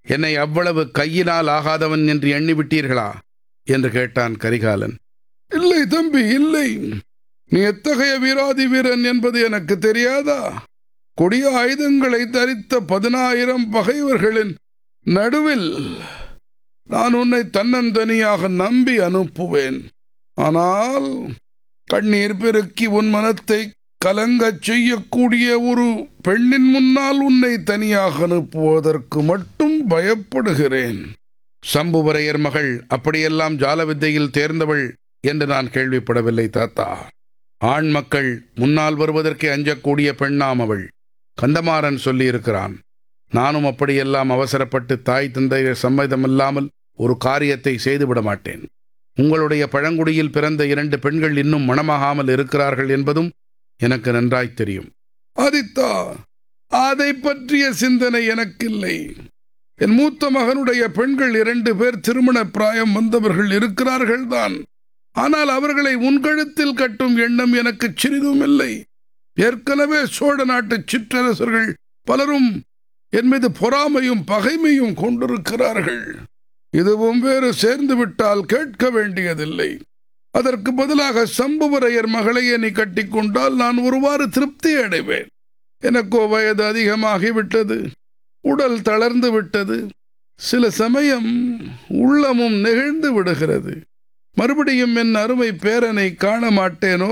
என்னை அவ்வளவு கையினால் ஆகாதவன் என்று எண்ணிவிட்டீர்களா என்று கேட்டான் கரிகாலன் இல்லை தம்பி இல்லை நீ எத்தகைய வீராதி வீரன் என்பது எனக்கு தெரியாதா கொடிய ஆயுதங்களை தரித்த பதினாயிரம் பகைவர்களின் நடுவில் நான் உன்னை தன்னந்தனியாக நம்பி அனுப்புவேன் ஆனால் கண்ணீர் பெருக்கி உன் மனத்தை கலங்கச் செய்யக்கூடிய ஒரு பெண்ணின் முன்னால் உன்னை தனியாக அனுப்புவதற்கு மட்டும் பயப்படுகிறேன் சம்புவரையர் மகள் அப்படியெல்லாம் ஜால வித்தையில் தேர்ந்தவள் என்று நான் கேள்விப்படவில்லை தாத்தா ஆண் மக்கள் முன்னால் வருவதற்கே அஞ்சக்கூடிய பெண்ணாம் அவள் கந்தமாறன் சொல்லியிருக்கிறான் நானும் அப்படியெல்லாம் அவசரப்பட்டு தாய் தந்தையர் சம்மதமில்லாமல் ஒரு காரியத்தை செய்துவிட மாட்டேன் உங்களுடைய பழங்குடியில் பிறந்த இரண்டு பெண்கள் இன்னும் மணமாகாமல் இருக்கிறார்கள் என்பதும் எனக்கு நன்றாய் தெரியும் ஆதித்தா அதை பற்றிய சிந்தனை எனக்கில்லை என் மூத்த மகனுடைய பெண்கள் இரண்டு பேர் திருமண பிராயம் வந்தவர்கள் இருக்கிறார்கள் தான் ஆனால் அவர்களை உன் கழுத்தில் கட்டும் எண்ணம் எனக்கு சிறிதும் இல்லை ஏற்கனவே சோழ நாட்டு சிற்றரசர்கள் பலரும் என் மீது பொறாமையும் பகைமையும் கொண்டிருக்கிறார்கள் இதுவும் வேறு சேர்ந்து விட்டால் கேட்க வேண்டியதில்லை அதற்கு பதிலாக சம்புவரையர் மகளையே நீ கட்டிக்கொண்டால் நான் ஒருவாறு திருப்தி அடைவேன் எனக்கோ வயது அதிகமாகிவிட்டது உடல் தளர்ந்து விட்டது சில சமயம் உள்ளமும் நெகிழ்ந்து விடுகிறது மறுபடியும் என் அருமை பேரனை காண மாட்டேனோ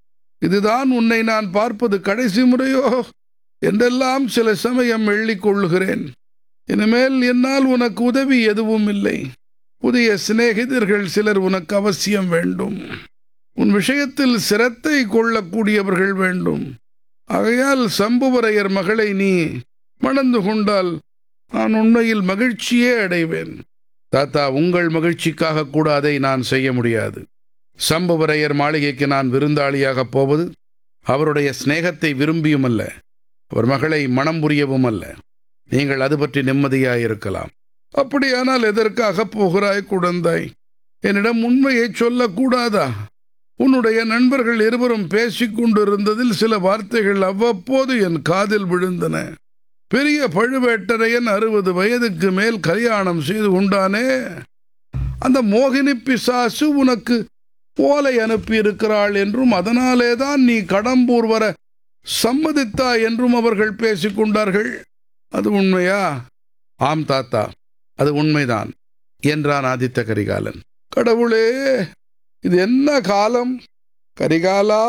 இதுதான் உன்னை நான் பார்ப்பது கடைசி முறையோ என்றெல்லாம் சில சமயம் எள்ளிக் கொள்ளுகிறேன் இனிமேல் என்னால் உனக்கு உதவி எதுவும் இல்லை புதிய சிநேகிதர்கள் சிலர் உனக்கு அவசியம் வேண்டும் உன் விஷயத்தில் சிரத்தை கொள்ளக்கூடியவர்கள் வேண்டும் ஆகையால் சம்புவரையர் மகளை நீ மணந்து கொண்டால் நான் உண்மையில் மகிழ்ச்சியே அடைவேன் தாத்தா உங்கள் மகிழ்ச்சிக்காக கூட அதை நான் செய்ய முடியாது சம்புவரையர் மாளிகைக்கு நான் விருந்தாளியாகப் போவது அவருடைய சிநேகத்தை விரும்பியும் அல்ல அவர் மகளை மனம் புரியவும் அல்ல நீங்கள் அது பற்றி நிம்மதியாயிருக்கலாம் அப்படியானால் எதற்காக போகிறாய் குழந்தாய் என்னிடம் உண்மையை சொல்லக்கூடாதா உன்னுடைய நண்பர்கள் இருவரும் பேசிக் கொண்டிருந்ததில் சில வார்த்தைகள் அவ்வப்போது என் காதில் விழுந்தன பெரிய பழுவேட்டரையன் அறுபது வயதுக்கு மேல் கல்யாணம் செய்து கொண்டானே அந்த மோகினி பிசாசு உனக்கு ஓலை அனுப்பியிருக்கிறாள் என்றும் அதனாலேதான் நீ கடம்பூர் வர சம்மதித்தா என்றும் அவர்கள் பேசிக் கொண்டார்கள் அது உண்மையா ஆம் தாத்தா அது உண்மைதான் என்றான் ஆதித்த கரிகாலன் கடவுளே இது என்ன காலம் கரிகாலா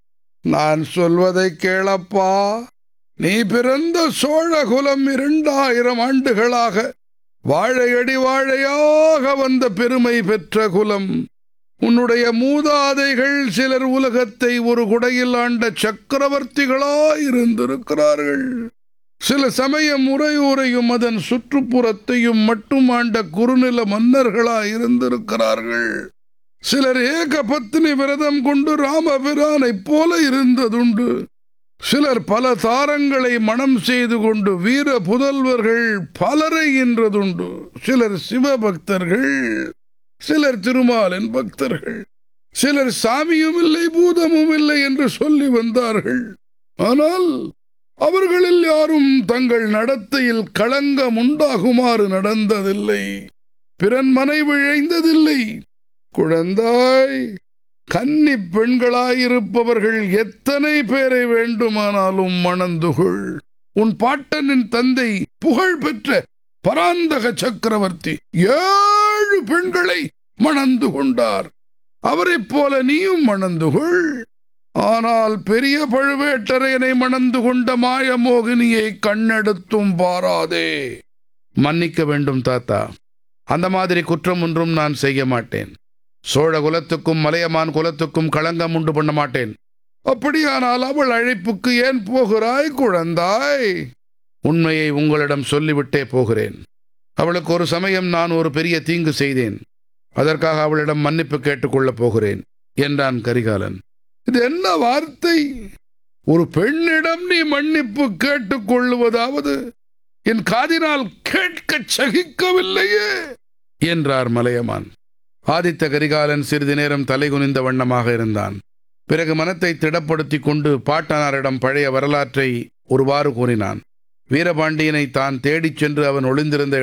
நான் சொல்வதை கேளப்பா நீ பிறந்த சோழகுலம் இரண்டாயிரம் ஆண்டுகளாக வாழையடி வாழையாக வந்த பெருமை பெற்ற குலம் உன்னுடைய மூதாதைகள் சிலர் உலகத்தை ஒரு குடையில் ஆண்ட சக்கரவர்த்திகளாயிருந்திருக்கிறார்கள் சில சமயம் உரையூரையும் அதன் சுற்றுப்புறத்தையும் மட்டும் ஆண்ட குறுநில மன்னர்களாயிருந்திருக்கிறார்கள் சிலர் ஏக பத்னி விரதம் கொண்டு ராமபிரானைப் போல இருந்ததுண்டு சிலர் பல தாரங்களை மனம் செய்து கொண்டு வீர புதல்வர்கள் பலரை இன்றதுண்டு சிலர் சிவபக்தர்கள் சிலர் திருமாலின் பக்தர்கள் சிலர் சாமியும் இல்லை பூதமும் இல்லை என்று சொல்லி வந்தார்கள் ஆனால் அவர்களில் யாரும் தங்கள் நடத்தையில் களங்கம் உண்டாகுமாறு நடந்ததில்லை பிறன் மனை விழைந்ததில்லை குழந்தாய் கன்னி பெண்களாயிருப்பவர்கள் எத்தனை பேரை வேண்டுமானாலும் மணந்துகொள் உன் பாட்டனின் தந்தை புகழ் பெற்ற பராந்தக சக்கரவர்த்தி ஏழு பெண்களை மணந்து கொண்டார் அவரைப் போல நீயும் மணந்துகொள் ஆனால் பெரிய பழுவேட்டரையனை மணந்து கொண்ட மாயமோகினியை கண்ணெடுத்தும் பாராதே மன்னிக்க வேண்டும் தாத்தா அந்த மாதிரி குற்றம் ஒன்றும் நான் செய்ய மாட்டேன் சோழ குலத்துக்கும் மலையமான் குலத்துக்கும் களங்கம் உண்டு பண்ண மாட்டேன் அப்படியானால் அவள் அழைப்புக்கு ஏன் போகிறாய் குழந்தாய் உண்மையை உங்களிடம் சொல்லிவிட்டே போகிறேன் அவளுக்கு ஒரு சமயம் நான் ஒரு பெரிய தீங்கு செய்தேன் அதற்காக அவளிடம் மன்னிப்பு கேட்டுக்கொள்ளப் போகிறேன் என்றான் கரிகாலன் இது என்ன வார்த்தை ஒரு பெண்ணிடம் நீ மன்னிப்பு கேட்டுக்கொள்ளுவதாவது என் காதினால் கேட்கச் சகிக்கவில்லையே என்றார் மலையமான் ஆதித்த கரிகாலன் சிறிது நேரம் தலைகுனிந்த வண்ணமாக இருந்தான் பிறகு மனத்தை திடப்படுத்தி கொண்டு பாட்டனாரிடம் பழைய வரலாற்றை ஒருவாறு கூறினான் வீரபாண்டியனை தான் தேடிச் சென்று அவன் ஒளிந்திருந்த